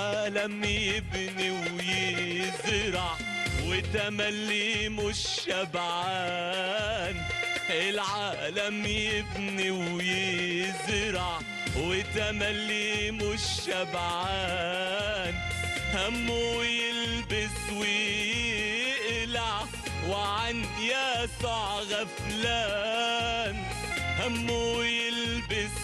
العالم يبني ويزرع وتملي مش شبعان العالم يبني ويزرع وتملي مش شبعان همه يلبس ويقلع وعن يسوع غفلان همه يلبس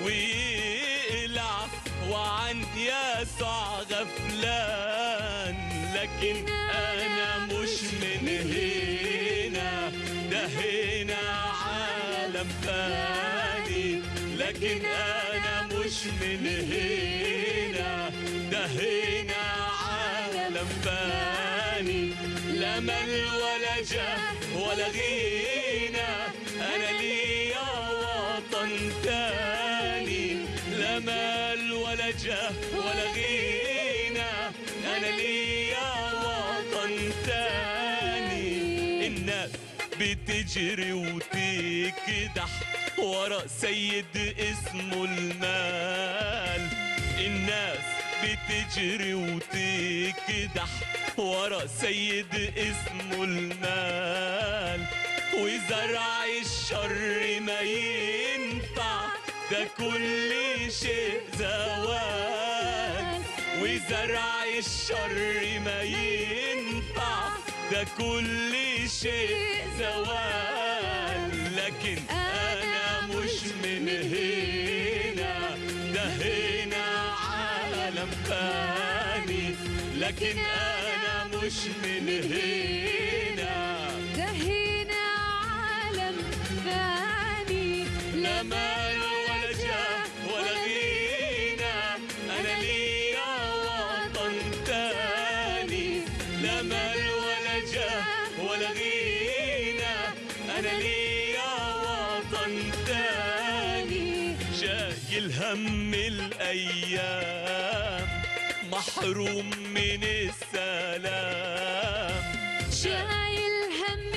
ويقلع وعن يسوع غفلان لكن انا مش من هنا ده هنا عالم ثاني لكن انا مش من هنا ده هنا عالم ثاني لا مال ولا جاه ولا غنى انا ليا وطن تاني لا مال ولا جاه ولا غنى انا ليا وطن تاني الناس بتجري وتكدح ورا سيد اسمه المال الناس بتجري وتكدح ورا سيد اسمه المال وزرع الشر ما ينفع ده كل شيء زوال وزرع الشر ما ينفع ده كل شيء زوال لكن انا مش من هنا ده هنا عالم ثاني لكن انا مش من هنا ده هنا عالم ثاني لا مال ولا جاه ولا غنى انا ليا وطن تاني لا مال ولا جاه ولا غنى انا ليا وطن تاني شايل هم الايام محروم من السلام شايل هم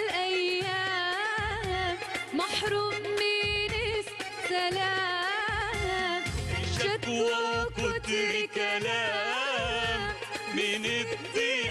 الأيام محروم من السلام شكوى وكتر كلام من الضيق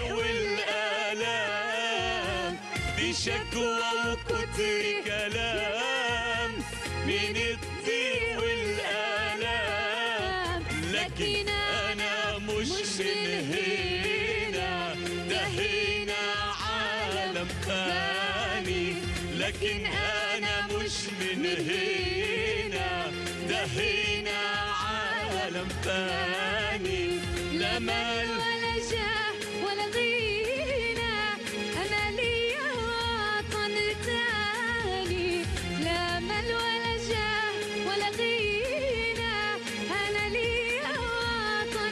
والآلام دي شكوى وكتر كلام من الضيق والآلام لكن أنا مش من هنا ده هنا عالم ثاني لكن أنا مش من هنا ده هنا عالم ثاني لا مال ولا جاه ولا غنى أنا ليا وطن تاني لا مال ولا جاه ولا غنى أنا ليا وطن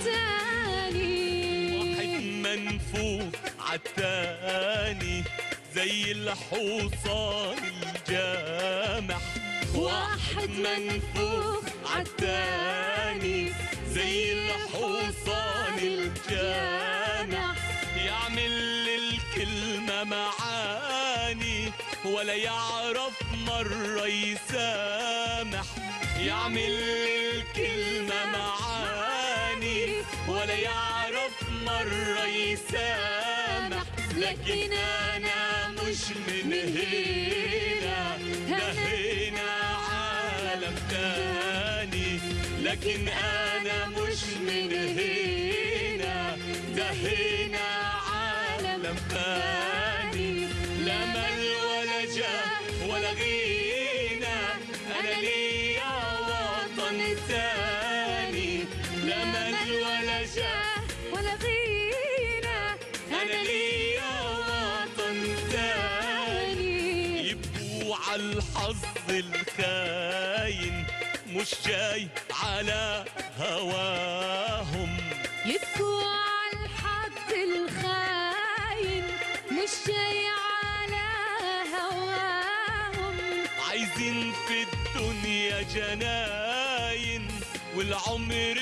تاني واحد منفوخ عالتاني زي الحصان الجامح واحد منفوخ عالتاني زي الحصان الجامح يعمل الكلمة معاني ولا يعرف مرة يسامح يعمل الكلمة معاني ولا يعرف مرة يسامح لكن أنا مش من هنا ده هنا عالم تاني لكن أنا مش من هنا ده هنا عالم تاني لا مال ولا جاه ولا غنى أنا ليا وطن تاني لا مال ولا جاه ولا غنى أنا ليا وطن تاني يبكوا على الحظ الخاين مش جاي على هواهم يبكوا على الحظ الخاين مش جاي على هواهم عايزين في الدنيا جناين والعمر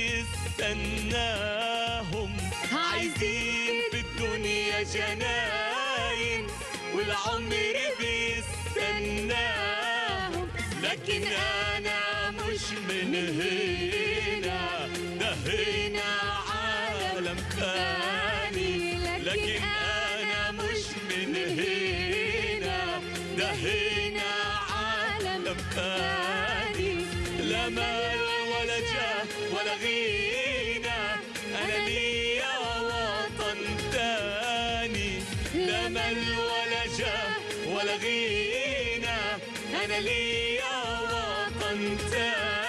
بيستناهم عايزين في الدنيا جناين والعمر بيستناهم لكن انا مش من من هنا ده هنا عالم ثاني لكن انا مش من هنا ده هنا عالم ثاني لا مال ولا جاه ولا غنى انا ليا وطن تاني لا مال ولا جاه ولا غنى انا ليا وطن تاني